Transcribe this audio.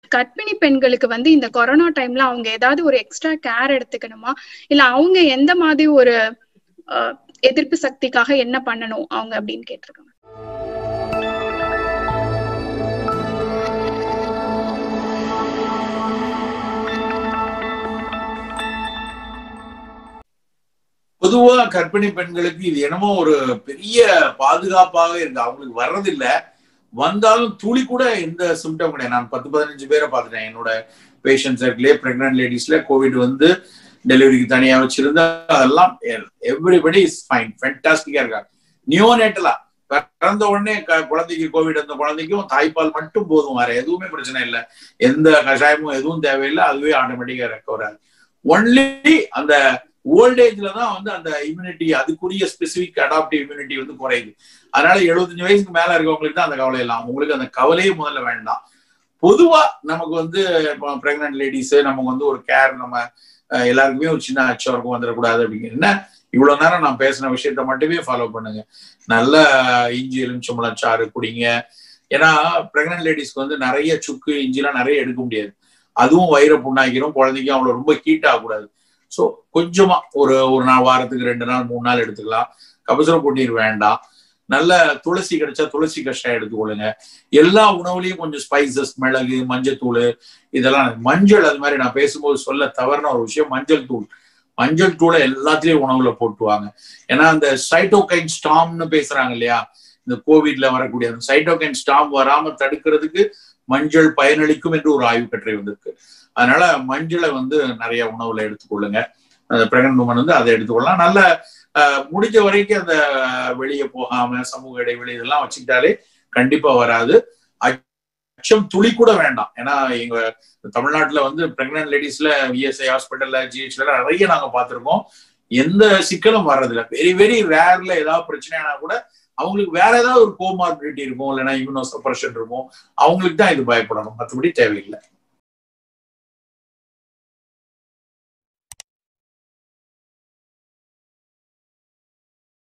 கர்ப்பிணி பெண்களுக்கு வந்து இந்த கொரோனா டைம்ல அவங்க ஏதாவது ஒரு எக்ஸ்ட்ரா கேர் எடுத்துக்கணுமா இல்ல அவங்க எந்த மாதிரி ஒரு அஹ், எதிர்ப்பு சக்திக்காக என்ன பண்ணணும் அவங்க அப்படின்னு கேட்டிருக்காங்க பொதுவா கர்ப்பிணி பெண்களுக்கு இது என்னமோ ஒரு பெரிய பாதுகாப்பாக இருக்கு அவங்களுக்கு வர்றதில்ல வந்தாலும் துளி கூட எந்த சிம்டம் கிடையாது நான் பத்து பதினஞ்சு பேரை பார்த்துட்டேன் என்னோட பேஷண்ட் சர்க்கிளே பிரெக்னன்ட் லேடிஸ்ல கோவிட் வந்து டெலிவரிக்கு தனியா வச்சிருந்தா அதெல்லாம் எவ்ரிபடி இஸ் ஃபைன் ஃபென்டாஸ்டிக்கா இருக்காங்க நியோனேட்டலா பிறந்த உடனே க- குழந்தைக்கு கோவிட் அந்த குழந்தைக்கும் தாய்ப்பால் மட்டும் போதும் வேற எதுவுமே பிரச்சனை இல்லை எந்த கஷாயமும் எதுவும் தேவையில்லை அதுவே ஆட்டோமேட்டிக்கா ரெக்கவர் ஆகுது ஒன்லி அந்த ஓல்ட் ஏஜ்ல தான் வந்து அந்த இம்யூனிட்டி அதுக்குரிய ஸ்பெசிபிக் அடாப்டிவ் இம்யூனிட்டி வந்து குறையுது அதனால எழுபத்தஞ்சு வயசுக்கு மேல இருக்கவங்களுக்கு தான் அந்த கவலை எல்லாம் உங்களுக்கு அந்த கவலையே முதல்ல வேண்டாம் பொதுவா நமக்கு வந்து பிரெக்னன்ட் லேடிஸ் நமக்கு வந்து ஒரு கேர் நம்ம அஹ், எல்லாருக்குமே ஒரு சின்ன அச்சம் இருக்கும் வந்துடக்கூடாது அப்படிங்கிறது என்ன இவ்வளவு நேரம் நான் பேசின விஷயத்த மட்டுமே ஃபாலோ பண்ணுங்க நல்ல இஞ்சி எலுமிச்சம்பழம் சாறு குடிங்க ஏன்னா பிரெக்னன்ட் லேடிஸ்க்கு வந்து நிறைய சுக்கு இஞ்சிலாம் நிறைய எடுக்க முடியாது அதுவும் வயிறை புண்ணாக்கிரும் குழந்தைக்கும் அவ்வளவு ரொம்ப ஹீட் ஆகக்கூடாது ஸோ கொஞ்சமா ஒரு ஒரு நாள் வாரத்துக்கு ரெண்டு நாள் மூணு நாள் எடுத்துக்கலாம் கபசுர குடிநீர் வேண்டாம் நல்ல துளசி கிடைச்சா துளசி கஷாயம் எடுத்துக்கொள்ளுங்க எல்லா உணவுலையும் கொஞ்சம் ஸ்பைசஸ் மிளகு மஞ்சத்தூள் இதெல்லாம் மஞ்சள் அது மாதிரி நான் பேசும்போது சொல்ல தவறுன ஒரு விஷயம் மஞ்சள் தூள் மஞ்சள் தூளை எல்லாத்துலயும் உணவுல போட்டுவாங்க ஏன்னா அந்த சைட்டோகைன் ஸ்டாம்னு பேசுறாங்க இல்லையா இந்த கோவிட்ல வரக்கூடிய அந்த சைட்டோகைன் ஸ்டாம் வராம தடுக்கிறதுக்கு மஞ்சள் பயனளிக்கும் என்று ஒரு ஆய்வு கட்டுரை வந்திருக்கு அதனால மஞ்சளை வந்து நிறைய உணவுல எடுத்துக்கொள்ளுங்க அந்த பிரெக்னன்ட் உமன் வந்து அதை எடுத்துக்கொள்ளலாம் நல்ல அஹ், முடிஞ்ச வரைக்கும் அந்த வெளியே போகாம சமூக இடைவெளி இதெல்லாம் வச்சுக்கிட்டாலே கண்டிப்பா வராது அச்சம் துளி கூட வேண்டாம் ஏன்னா எங்க தமிழ்நாட்டுல வந்து பிரெக்னன்ட் லேடிஸ்ல இஎஸ்ஐ ஹாஸ்பிட்டல்ல ஜிஹெச்ல நிறைய நாங்க பார்த்திருக்கோம் எந்த சிக்கலும் வர்றதில்ல வெரி வெரி ரேர்ல ஏதாவது பிரச்சனைனா கூட அவங்களுக்கு வேற ஏதாவது ஒரு கோமார்பிலிட்டி இருக்கும் இல்லைன்னா இம்யூனோ சப்ரஷன் இருக்கும் அவங்களுக்கு தான் இது பயப்படணும் மற்றபடி தேவையில்லை